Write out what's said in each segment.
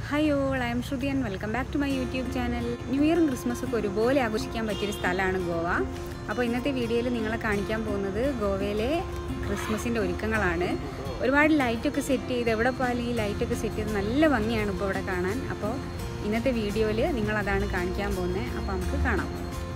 hi all I'm Shruthi and welcome back to my YouTube channel new ഇയറും ക്രിസ്മസും ഒക്കെ ഒരുപോലെ ആഘോഷിക്കാൻ പറ്റിയൊരു സ്ഥലമാണ് ഗോവ അപ്പോൾ ഇന്നത്തെ വീഡിയോയിൽ നിങ്ങളെ കാണിക്കാൻ പോകുന്നത് ഗോവയിലെ ക്രിസ്മസിൻ്റെ ഒരുക്കങ്ങളാണ് ഒരുപാട് ലൈറ്റൊക്കെ സെറ്റ് ചെയ്ത് എവിടെ പോയാലും ഈ ലൈറ്റൊക്കെ സെറ്റ് ചെയ്ത് നല്ല ഭംഗിയാണ് ഇപ്പോൾ ഇവിടെ കാണാൻ അപ്പോൾ ഇന്നത്തെ വീഡിയോയിൽ നിങ്ങളതാണ് കാണിക്കാൻ പോകുന്നത് അപ്പോൾ നമുക്ക് കാണാം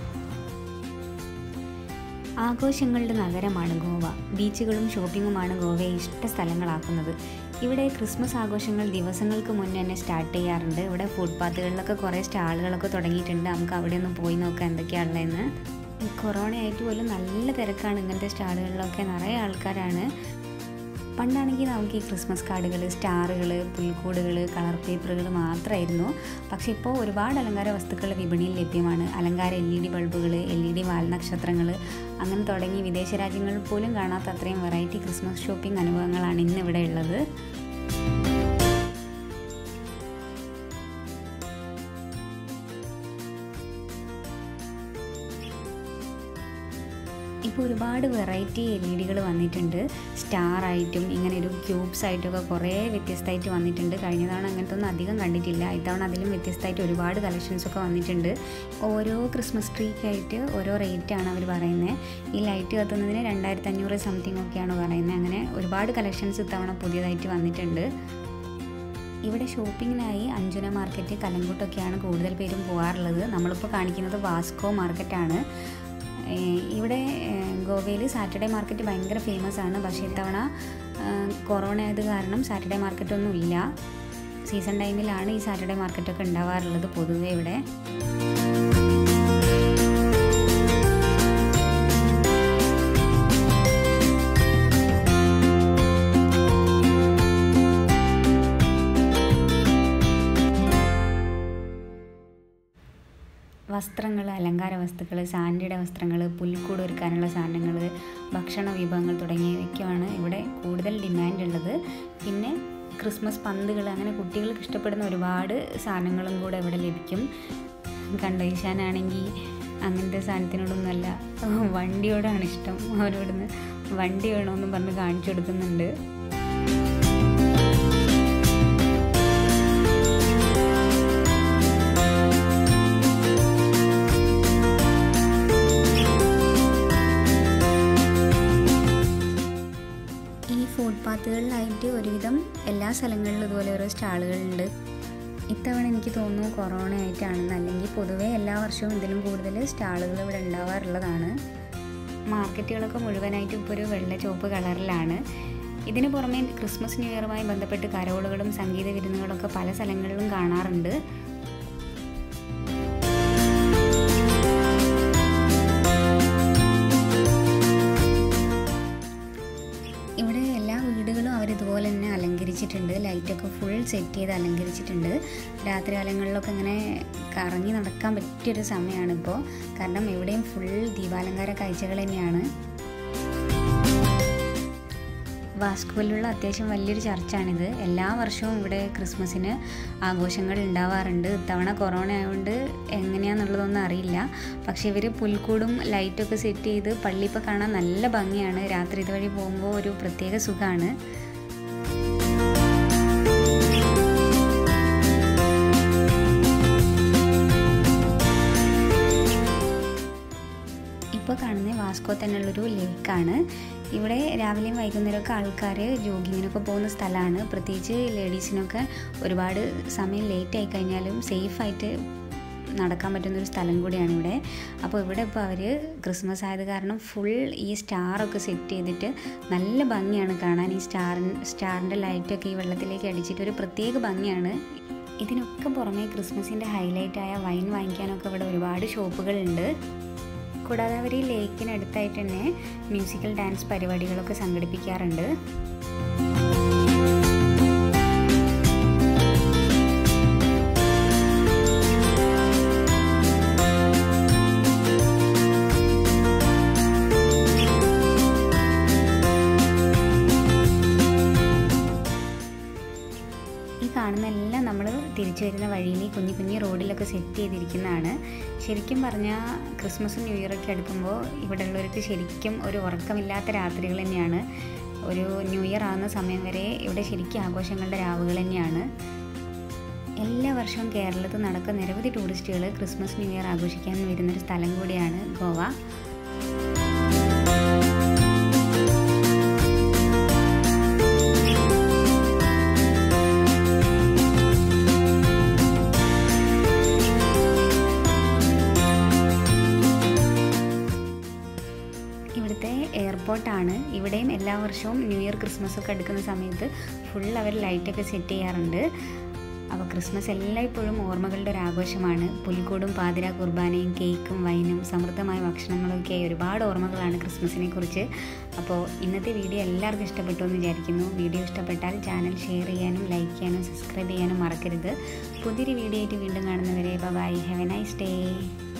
ആഘോഷങ്ങളുടെ നഗരമാണ് ഗോവ ബീച്ചുകളും ഷോപ്പിങ്ങുമാണ് ഗോവയെ ഇഷ്ട സ്ഥലങ്ങളാക്കുന്നത് ഇവിടെ ക്രിസ്മസ് ആഘോഷങ്ങൾ ദിവസങ്ങൾക്ക് മുന്നേ തന്നെ സ്റ്റാർട്ട് ചെയ്യാറുണ്ട് ഇവിടെ ഫുട്പാത്തുകളിലൊക്കെ കുറേ സ്റ്റാളുകളൊക്കെ തുടങ്ങിയിട്ടുണ്ട് നമുക്ക് അവിടെ ഒന്ന് പോയി നോക്കാം എന്തൊക്കെയാണുള്ളതെന്ന് കൊറോണ ആയിട്ട് പോലും നല്ല തിരക്കാണ് ഇങ്ങനത്തെ സ്റ്റാളുകളിലൊക്കെ നിറയെ ആൾക്കാരാണ് പണ്ടാണെങ്കിൽ നമുക്ക് ഈ ക്രിസ്മസ് കാർഡുകൾ സ്റ്റാറുകൾ പുൽക്കൂടുകൾ കളർ പേപ്പറുകൾ മാത്രമായിരുന്നു പക്ഷേ ഇപ്പോൾ ഒരുപാട് അലങ്കാര വസ്തുക്കൾ വിപണിയിൽ ലഭ്യമാണ് അലങ്കാര എൽ ഇ ഡി ബൾബുകൾ എൽ ഇ ഡി വാൽനക്ഷത്രങ്ങൾ അങ്ങനെ തുടങ്ങി വിദേശ രാജ്യങ്ങളിൽ പോലും കാണാത്ത അത്രയും വെറൈറ്റി ക്രിസ്മസ് ഷോപ്പിംഗ് അനുഭവങ്ങളാണ് ഇന്ന് ഇവിടെ ഉള്ളത് ഇപ്പോൾ ഒരുപാട് വെറൈറ്റി എൽ ഇ ഡികൾ വന്നിട്ടുണ്ട് സ്റ്റാർ ആയിട്ടും ഇങ്ങനെ ഒരു ക്യൂബ്സ് ആയിട്ടൊക്കെ കുറേ വ്യത്യസ്തമായിട്ട് വന്നിട്ടുണ്ട് കഴിഞ്ഞ തവണ അങ്ങനത്തെ ഒന്നും അധികം കണ്ടിട്ടില്ല ഇത്തവണ അതിലും വ്യത്യസ്തമായിട്ട് ഒരുപാട് കളക്ഷൻസ് ഒക്കെ വന്നിട്ടുണ്ട് ഓരോ ക്രിസ്മസ് ട്രീക്കായിട്ട് ഓരോ റേറ്റാണ് അവർ പറയുന്നത് ഈ ലൈറ്റ് കത്തുന്നതിന് രണ്ടായിരത്തി അഞ്ഞൂറ് സംതിങ് ഒക്കെയാണ് പറയുന്നത് അങ്ങനെ ഒരുപാട് കളക്ഷൻസ് ഇത്തവണ പുതിയതായിട്ട് വന്നിട്ടുണ്ട് ഇവിടെ ഷോപ്പിങ്ങിനായി അഞ്ജന മാർക്കറ്റ് കലങ്കുട്ടൊക്കെയാണ് കൂടുതൽ പേരും പോകാറുള്ളത് നമ്മളിപ്പോൾ കാണിക്കുന്നത് വാസ്കോ മാർക്കറ്റാണ് ഇവിടെ ഗോവയിൽ സാറ്റർഡേ മാർക്കറ്റ് ഭയങ്കര ഫേമസ് ആണ് പക്ഷേ ഇത്തവണ കൊറോണ ആയത് കാരണം സാറ്റർഡേ മാർക്കറ്റൊന്നും ഇല്ല സീസൺ ടൈമിലാണ് ഈ സാറ്റർഡേ മാർക്കറ്റൊക്കെ ഉണ്ടാവാറുള്ളത് പൊതുവെ ഇവിടെ വസ്ത്രങ്ങൾ അലങ്കാര വസ്തുക്കൾ സാൻഡിയുടെ വസ്ത്രങ്ങൾ പുൽക്കൂട് ഒരുക്കാനുള്ള സാധനങ്ങൾ ഭക്ഷണ വിഭവങ്ങൾ തുടങ്ങിയവയ്ക്കാണ് ഇവിടെ കൂടുതൽ ഡിമാൻഡ് ഉള്ളത് പിന്നെ ക്രിസ്മസ് പന്തുകൾ അങ്ങനെ കുട്ടികൾക്ക് ഇഷ്ടപ്പെടുന്ന ഒരുപാട് സാധനങ്ങളും കൂടെ ഇവിടെ ലഭിക്കും കണ്ടോ ഈശാനാണെങ്കിൽ അങ്ങനത്തെ സാധനത്തിനോടൊന്നുമല്ല വണ്ടിയോടാണ് ഇഷ്ടം അവരോടൊന്ന് വണ്ടി വേണമെന്നും പറഞ്ഞ് കാണിച്ചു കൊടുക്കുന്നുണ്ട് ഈ ഫുട്പാത്തുകളിലായിട്ട് ഒരുവിധം എല്ലാ സ്ഥലങ്ങളിലും ഇതുപോലെ ഓരോ സ്റ്റാളുകളുണ്ട് ഇത്തവണ എനിക്ക് തോന്നുന്നു കൊറോണ ആയിട്ടാണെന്ന് അല്ലെങ്കിൽ പൊതുവേ എല്ലാ വർഷവും ഇതിലും കൂടുതൽ സ്റ്റാളുകൾ ഇവിടെ ഉണ്ടാവാറുള്ളതാണ് മാർക്കറ്റുകളൊക്കെ മുഴുവനായിട്ട് ഇപ്പോൾ ഒരു വെള്ള ചുവപ്പ് കളറിലാണ് ഇതിനു പുറമെ ക്രിസ്മസ് ന്യൂ ഇയറുമായി ബന്ധപ്പെട്ട് കരോളുകളും സംഗീത വിരുന്നുകളൊക്കെ പല സ്ഥലങ്ങളിലും കാണാറുണ്ട് ഇവിടെ എല്ലാ വീടുകളും അവർ ഇതുപോലെ തന്നെ അലങ്കരിച്ചിട്ടുണ്ട് ലൈറ്റൊക്കെ ഫുൾ സെറ്റ് ചെയ്ത് അലങ്കരിച്ചിട്ടുണ്ട് രാത്രി കാലങ്ങളിലൊക്കെ ഇങ്ങനെ കറങ്ങി നടക്കാൻ പറ്റിയൊരു സമയമാണിപ്പോൾ കാരണം എവിടെയും ഫുൾ ദീപാലങ്കാര കാഴ്ചകൾ തന്നെയാണ് വാസ്കോയിലുള്ള അത്യാവശ്യം വലിയൊരു ചർച്ചാണിത് എല്ലാ വർഷവും ഇവിടെ ക്രിസ്മസിന് ആഘോഷങ്ങൾ ഉണ്ടാവാറുണ്ട് ഇത്തവണ കൊറോണ ആയതുകൊണ്ട് എങ്ങനെയാണെന്നുള്ളതൊന്നും അറിയില്ല പക്ഷെ ഇവർ പുൽക്കൂടും ലൈറ്റൊക്കെ സെറ്റ് ചെയ്ത് പള്ളി ഇപ്പോൾ കാണാൻ നല്ല ഭംഗിയാണ് രാത്രി ഇതുവഴി പോകുമ്പോൾ ഒരു പ്രത്യേക സുഖമാണ് ഇപ്പോൾ കാണുന്ന വാസ്കോ തന്നെയുള്ളൊരു ലേക്കാണ് ഇവിടെ രാവിലെയും വൈകുന്നേരമൊക്കെ ആൾക്കാർ ജോഗിങ്ങിനൊക്കെ പോകുന്ന സ്ഥലമാണ് പ്രത്യേകിച്ച് ലേഡീസിനൊക്കെ ഒരുപാട് സമയം ലേറ്റ് ആയി കഴിഞ്ഞാലും സേഫായിട്ട് നടക്കാൻ പറ്റുന്നൊരു സ്ഥലം കൂടിയാണ് ഇവിടെ അപ്പോൾ ഇവിടെ ഇപ്പോൾ അവർ ക്രിസ്മസ് ആയത് കാരണം ഫുൾ ഈ സ്റ്റാറൊക്കെ സെറ്റ് ചെയ്തിട്ട് നല്ല ഭംഗിയാണ് കാണാൻ ഈ സ്റ്റാറിൻ സ്റ്റാറിൻ്റെ ലൈറ്റൊക്കെ ഈ വെള്ളത്തിലേക്ക് അടിച്ചിട്ട് ഒരു പ്രത്യേക ഭംഗിയാണ് ഇതിനൊക്കെ പുറമെ ക്രിസ്മസിൻ്റെ ഹൈലൈറ്റായ വൈൻ വാങ്ങിക്കാനൊക്കെ ഇവിടെ ഒരുപാട് ഷോപ്പുകളുണ്ട് കൂടാതെ അവർ ഈ ലേക്കിനടുത്തായിട്ട് തന്നെ മ്യൂസിക്കൽ ഡാൻസ് പരിപാടികളൊക്കെ സംഘടിപ്പിക്കാറുണ്ട് ഈ കാണുന്ന എല്ലാം നമ്മൾ തിരിച്ചു വരുന്ന വഴിയിൽ കുഞ്ഞു കുഞ്ഞു റോഡിലൊക്കെ സെറ്റ് ചെയ്തിരിക്കുന്നതാണ് ശരിക്കും പറഞ്ഞാൽ ക്രിസ്മസും ന്യൂ ഇയറൊക്കെ അടുക്കുമ്പോൾ ഇവിടെ ഉള്ളവർക്ക് ശരിക്കും ഒരു ഉറക്കമില്ലാത്ത രാത്രികൾ തന്നെയാണ് ഒരു ന്യൂ ഇയർ ആകുന്ന സമയം വരെ ഇവിടെ ശരിക്കും ആഘോഷങ്ങളുടെ രാവുകൾ തന്നെയാണ് എല്ലാ വർഷവും കേരളത്തിൽ നടക്കുന്ന നിരവധി ടൂറിസ്റ്റുകൾ ക്രിസ്മസ് ന്യൂ ഇയർ ആഘോഷിക്കാൻ വരുന്നൊരു സ്ഥലം കൂടിയാണ് ഗോവ ഇവിടുത്തെ എയർപോർട്ടാണ് ഇവിടെയും എല്ലാ വർഷവും ന്യൂ ഇയർ ക്രിസ്മസ് ഒക്കെ എടുക്കുന്ന സമയത്ത് ഫുൾ അവർ ലൈറ്റൊക്കെ സെറ്റ് ചെയ്യാറുണ്ട് അപ്പോൾ ക്രിസ്മസ് എല്ലായ്പ്പോഴും ഓർമ്മകളുടെ ഒരു ആഘോഷമാണ് പുൽക്കൂടും പാതിര കുർബാനയും കേക്കും വൈനും സമൃദ്ധമായ ഭക്ഷണങ്ങളൊക്കെ ഒരുപാട് ഓർമ്മകളാണ് ക്രിസ്മസിനെ കുറിച്ച് അപ്പോൾ ഇന്നത്തെ വീഡിയോ എല്ലാവർക്കും ഇഷ്ടപ്പെട്ടു എന്ന് വിചാരിക്കുന്നു വീഡിയോ ഇഷ്ടപ്പെട്ടാൽ ചാനൽ ഷെയർ ചെയ്യാനും ലൈക്ക് ചെയ്യാനും സബ്സ്ക്രൈബ് ചെയ്യാനും മറക്കരുത് പുതിയൊരു വീഡിയോ ആയിട്ട് വീണ്ടും കാണുന്നവരെ bye have a nice day